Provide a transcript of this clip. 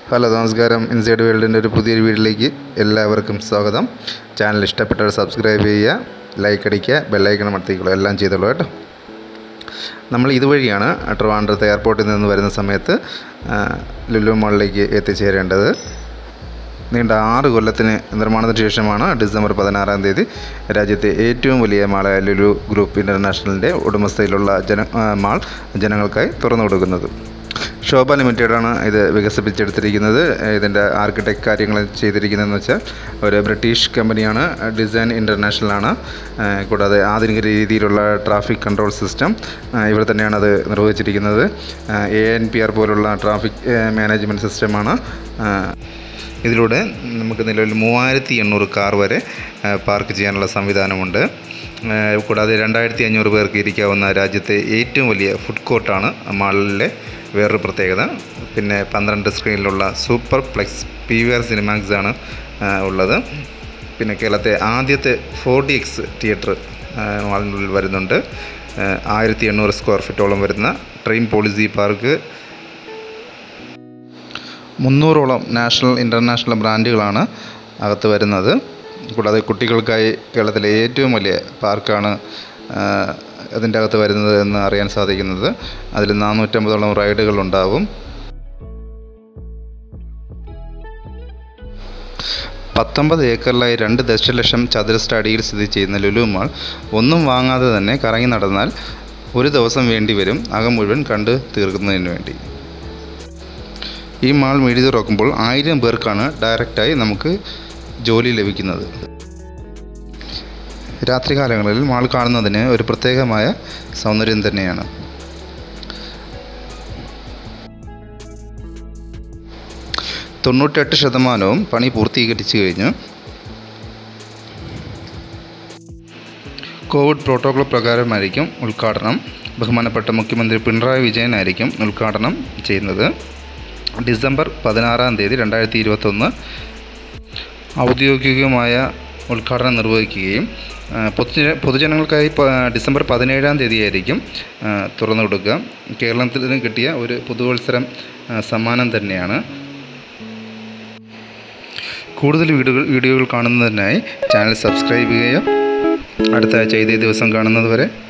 hello നമസ്കാരം inside വേൾഡിൻ്റെ ഒരു പുതിയൊരു വീഡിയോയിലേക്ക് എല്ലാവർക്കും സ്വാഗതം ചാനൽ ഇഷ്ടപ്പെട്ടവർ സബ്സ്ക്രൈബ് ചെയ്യുക ലൈക്ക് അടിക്കുക ബെല്ലൈക്കണം അമർത്തിക്കോളൂ എല്ലാം ചെയ്തോളൂ കേട്ടോ നമ്മൾ ഇതുവഴിയാണ് ട്രിവാൻഡ്രത്ത് എയർപോർട്ടിൽ നിന്ന് വരുന്ന സമയത്ത് ആ, ലുലു മാളിലേക്ക് എത്തിച്ചേരേണ്ടത് നീണ്ട ആറ് കൊല്ലത്തിന് നിർമ്മാണത്തിന് ശേഷമാണ് ഡിസംബർ പതിനാറാം തീയതി രാജ്യത്തെ ഏറ്റവും വലിയ മാളായ ലുലു ഗ്രൂപ്പ് ഇൻ്റർനാഷണലിൻ്റെ ഉടമസ്ഥയിലുള്ള ജന ആ, മാൾ ജനങ്ങൾക്കായി തുറന്നു കൊടുക്കുന്നത് ശോഭ ലിമിറ്റഡാണ് ഇത് വികസിപ്പിച്ചെടുത്തിരിക്കുന്നത് ഇതിൻ്റെ ആർക്കിടെക്ട് കാര്യങ്ങൾ ചെയ്തിരിക്കുന്നതെന്ന് വെച്ചാൽ ഒരു ബ്രിട്ടീഷ് കമ്പനിയാണ് ഡിസൈൻ ഇൻ്റർനാഷണലാണ് കൂടാതെ ആധുനിക രീതിയിലുള്ള ട്രാഫിക് കൺട്രോൾ സിസ്റ്റം ഇവർ തന്നെയാണ് അത് നിർവഹിച്ചിരിക്കുന്നത് എ എൻ പി ആർ പോലുള്ള ട്രാഫിക് മാനേജ്മെൻറ്റ് സിസ്റ്റമാണ് ഇതിലൂടെ നമുക്ക് നിലവിൽ മൂവായിരത്തി എണ്ണൂറ് കാർ വരെ ആ, പാർക്ക് ചെയ്യാനുള്ള സംവിധാനമുണ്ട് ആ, കൂടാതെ രണ്ടായിരത്തി അഞ്ഞൂറ് പേർക്ക് ഇരിക്കാവുന്ന രാജ്യത്തെ ഏറ്റവും വലിയ ഫുഡ് കോർട്ടാണ് മാളിലെ വേറൊരു പ്രത്യേകത പിന്നെ പന്ത്രണ്ട് സ്ക്രീനിലുള്ള super plex P V R Cinemax ആണ് ആ, ഉള്ളത് പിന്നെ കേരളത്തെ ആദ്യത്തെ ഫോർ ഡി എക്സ് തിയേറ്റർ മാളിനുള്ളിൽ വരുന്നുണ്ട് ആയിരത്തി എണ്ണൂറ് സ്ക്വയർ ഫീറ്റോളം വരുന്ന ട്രെയിൻ പോളിസി പാർക്ക് മുന്നൂറോളം നാഷണൽ ഇൻ്റർനാഷണൽ ബ്രാൻഡുകളാണ് അകത്ത് വരുന്നത് കൂടാതെ കുട്ടികൾക്കായി കേരളത്തിലെ ഏറ്റവും വലിയ പാർക്കാണ് ആ, അതിൻ്റെ അകത്ത് വരുന്നത് എന്ന് അറിയാൻ സാധിക്കുന്നത് അതിൽ നാനൂറ്റമ്പതോളം റൈഡുകൾ ഉണ്ടാവും പത്തൊമ്പത് ഏക്കറിലായി രണ്ട് ദശലക്ഷം ചതുരശ്ര അടിയിൽ സ്ഥിതി ചെയ്യുന്ന ലുലു മാൾ ഒന്നും വാങ്ങാതെ തന്നെ കറങ്ങി നടന്നാൽ ഒരു ദിവസം വേണ്ടി വരും അകം മുഴുവൻ കണ്ട് തീർക്കുന്നതിന് വേണ്ടി ഈ മാൾ മെഴുതി തുറക്കുമ്പോൾ ആയിരം പേർക്കാണ് ഡയറക്റ്റായി നമുക്ക് ജോലി ലഭിക്കുന്നത് രാത്രികാലങ്ങളിൽ മാൾ കാണുന്നതിന് ഒരു പ്രത്യേകമായ സൗന്ദര്യം തന്നെയാണ് തൊണ്ണൂറ്റെട്ട് ശതമാനവും പണി പൂർത്തീകരിച്ചു കഴിഞ്ഞു കോവിഡ് പ്രോട്ടോകോൾ പ്രകാരമായിരിക്കും ഉദ്ഘാടനം ബഹുമാനപ്പെട്ട മുഖ്യമന്ത്രി പിണറായി വിജയനായിരിക്കും ഉദ്ഘാടനം ചെയ്യുന്നത് ഡിസംബർ പതിനാറാം തീയതി രണ്ടായിരത്തി ഇരുപത്തൊന്ന് ഔദ്യോഗികമായ ഉദ്ഘാടനം നിർവഹിക്കുകയും ആ, പൊതുജന പൊതുജനങ്ങൾക്കായി പ- ഡിസംബർ പതിനേഴാം തീയതിയായിരിക്കും ആ, തുറന്നു കൊടുക്കുക കേരളത്തിന് കിട്ടിയ ഒരു പുതുവത്സരം ആ, സമ്മാനം തന്നെയാണ് കൂടുതൽ വീഡിയോകൾ വീഡിയോകൾ കാണുന്നതിനായി ചാനൽ സബ്സ്ക്രൈബ് ചെയ്യുക അടുത്ത ആഴ്ച ഇതേ ദിവസം കാണുന്നത് വരെ